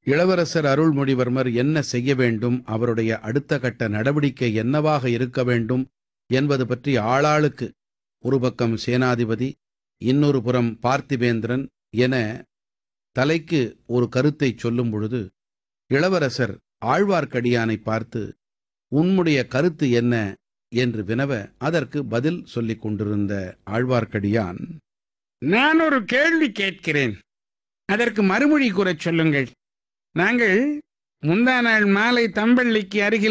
இளவரசர் அருள்மொழிவர்மர் என்ன செய்ய வேண்டும் அவருடைய அடுத்த கட்ட நடவடிக்கை என்னவாக இருக்க வேண்டும் என்பது பற்றி ஆளாளுக்கு ஒரு பக்கம் சேனாதிபதி இன்னொரு புறம் பார்த்திபேந்திரன் என தலைக்கு ஒரு கருத்தைச் சொல்லும் பொழுது இளவரசர் ஆழ்வார்க்கடியானை பார்த்து உன்னுடைய கருத்து என்ன என்று வினவ அதற்கு பதில் சொல்லிக் கொண்டிருந்த ஆழ்வார்க்கடியான் நான் ஒரு கேள்வி கேட்கிறேன் அதற்கு மறுமொழி கூறச் சொல்லுங்கள் நாங்கள் முந்தா நாள் மாலை தம்பள்ளிக்கு அருகில்